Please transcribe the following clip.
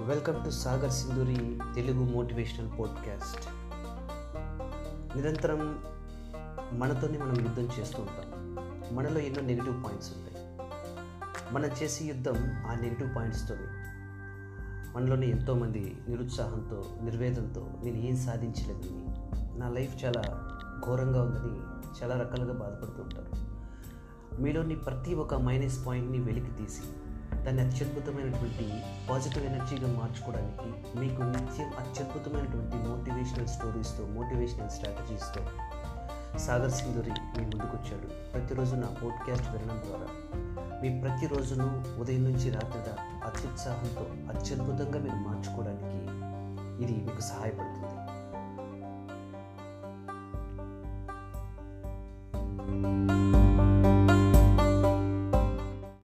welcome to Sagar Sindhuri Telugu motivational podcast నిరంతరం మనతోనే మనం యుద్ధం చేస్తూ ఉంటాం మనలో ఎన్నో నెగిటివ్ పాయింట్స్ ఉంటాయి మనం చేసే యుద్ధం ఆ నెగిటివ్ పాయింట్స్తోనే మనలోని ఎంతోమంది నిరుత్సాహంతో నిర్వేదంతో నేను ఏం సాధించలేదని నా లైఫ్ చాలా ఘోరంగా ఉందని చాలా రకాలుగా బాధపడుతూ ఉంటారు మీలోని ప్రతి ఒక్క మైనస్ పాయింట్ని వెలికి తీసి దాన్ని అత్యద్భుతమైనటువంటి పాజిటివ్ ఎనర్జీగా మార్చుకోవడానికి మీకు నిత్యం అత్యద్భుతమైనటువంటి మోటివేషనల్ స్టోరీస్తో మోటివేషనల్ స్ట్రాటజీస్తో సాగర్ సింధూరి మీ ముందుకు వచ్చాడు ప్రతిరోజు నా పోడ్కాస్ట్ వినడం ద్వారా మీ ప్రతిరోజును ఉదయం నుంచి రాత్రి దాకా అత్యుత్సాహంతో అత్యద్భుతంగా మీరు మార్చుకోవడానికి ఇది మీకు సహాయపడుతుంది